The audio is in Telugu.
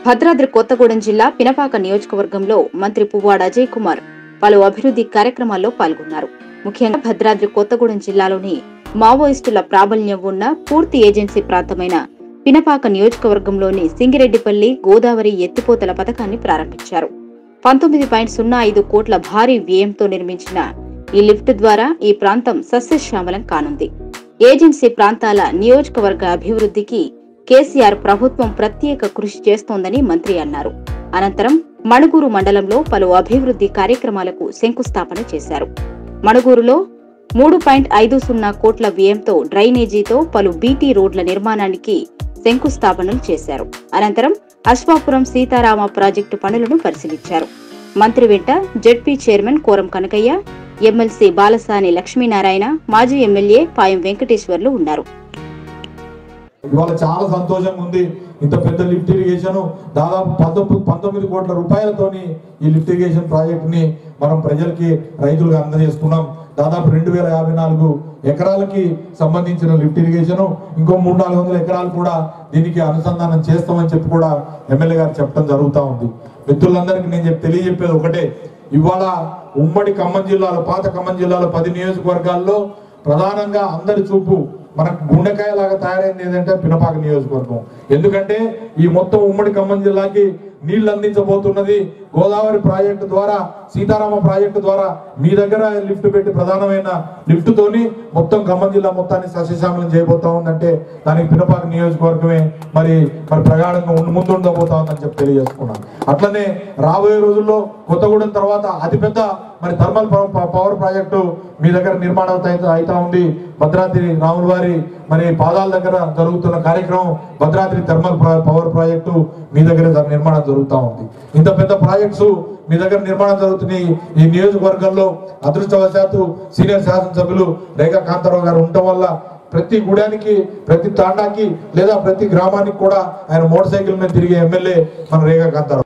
భద్రాద్రి కొత్తగూడెం జిల్లా పినపాక నియోజకవర్గంలో మంత్రి పువ్వాడ అజయ్ కుమార్ పలు అభివృద్ధి కార్యక్రమాల్లో పాల్గొన్నారు ముఖ్యంగా భద్రాద్రి కొత్తగూడెం జిల్లాలోని మావోయిస్టుల ప్రాబల్యం ఉన్న పూర్తి ఏజెన్సీ ప్రాంతమైన పినపాక నియోజకవర్గంలోని సింగిరెడ్డిపల్లి గోదావరి ఎత్తిపోతల పథకాన్ని ప్రారంభించారు పంతొమ్మిది పాయింట్ సున్నా ఐదు కోట్ల భారీ వ్యయంతో నిర్మించిన ఈ లిఫ్ట్ ద్వారా ఈ ప్రాంతం సస్యశ్యామలం కానుంది ఏజెన్సీ ప్రాంతాల నియోజకవర్గ అభివృద్ధికి కేసీఆర్ ప్రభుత్వం ప్రత్యేక కృషి చేస్తోందని మంత్రి అన్నారు అనంతరం మణుగూరు మండలంలో పలు అభివృద్ధి కార్యక్రమాలకు శంకుస్థాపన చేశారు మణుగూరులో మూడు పాయింట్ ఐదు సున్నా కోట్ల వ్యయంతో డ్రైనేజీతో పలు బీటీ రోడ్ల నిర్మాణానికి శంకుస్థాపనలు చేశారు అనంతరం అశ్వాపురం సీతారామ ప్రాజెక్టు పనులను పరిశీలించారు మంత్రి వెంట ZP chairman Koram Kanakayya MLC Balasani Lakshminarayana మాజీ ఎమ్మెల్యే పాయం వెంకటేశ్వర్లు ఉన్నారు ఇవాళ చాలా సంతోషంగా ఉంది ఇంత పెద్ద లిఫ్ట్ ఇరిగేషన్ దాదాపు పంతొమ్మిది పంతొమ్మిది కోట్ల రూపాయలతోని ఈ లిఫ్ట్ ఇరిగేషన్ ప్రాజెక్ట్ ని మనం ప్రజలకి రైతులకు అందజేస్తున్నాం దాదాపు రెండు వేల యాభై నాలుగు ఎకరాలకి సంబంధించిన లిఫ్ట్ ఇరిగేషన్ ఇంకో మూడు నాలుగు వందల ఎకరాలు కూడా దీనికి అనుసంధానం చేస్తామని చెప్పి కూడా ఎమ్మెల్యే గారు చెప్పడం జరుగుతూ ఉంది మిత్రులందరికీ నేను చెప్పి తెలియజెప్పేది ఒకటే ఇవాళ ఉమ్మడి ఖమ్మం జిల్లాలో పాత ఖమ్మం జిల్లాలో పది నియోజకవర్గాల్లో ప్రధానంగా అందరి చూపు మనకు గుండెకాయ లాగా తయారైంది ఏంటంటే పినపాక నియోజకవర్గం ఎందుకంటే ఈ మొత్తం ఉమ్మడి ఖమ్మం జిల్లాకి నీళ్లు అందించబోతున్నది గోదావరి ప్రాజెక్టు ద్వారా సీతారామ ప్రాజెక్టు ద్వారా మీ దగ్గర లిఫ్ట్ పెట్టి ప్రధానమైన లిఫ్ట్ తోని మొత్తం ఖమ్మం జిల్లా మొత్తాన్ని సస్యశ్యామలం చేయబోతా ఉందంటే దానికి పినపాక నియోజకవర్గమే మరి మరి ప్రగాఢంగా ఉండి ముందు ఉండబోతా ఉందని చెప్పి తెలియజేసుకున్నాను అట్లనే రాబోయే రోజుల్లో కొత్తగూడెం తర్వాత అతిపెద్ద మరి థర్మల్ పవ- పవ- పవర్ ప్రాజెక్టు మీ దగ్గర నిర్మాణం అవుతా అవుతా ఉంది భద్రాద్రి రాముల వారి మరి పాదాల దగ్గర జరుగుతున్న కార్యక్రమం భద్రాద్రి థర్మల్ ప్ర- పవర్ ప్రాజెక్టు మీ దగ్గర జ- నిర్మాణం జరుగుతూ ఉంది ఇంత పెద్ద ప్రాజెక్ట్స్ మీ దగ్గర నిర్మాణం జరుగుతున్నాయి ఈ నియోజకవర్గంలో అదృష్టవశాత్తు సీనియర్ శాసనసభ్యులు రేఖా కాంతారావు గారు ఉండటం వల్ల ప్రతి గుడానికి ప్రతి తాండాకి లేదా ప్రతి గ్రామానికి కూడా ఆయన మోటార్ సైకిల్ మీద తిరిగే ఎమ్మెల్యే మన రేఖా కాంతారావు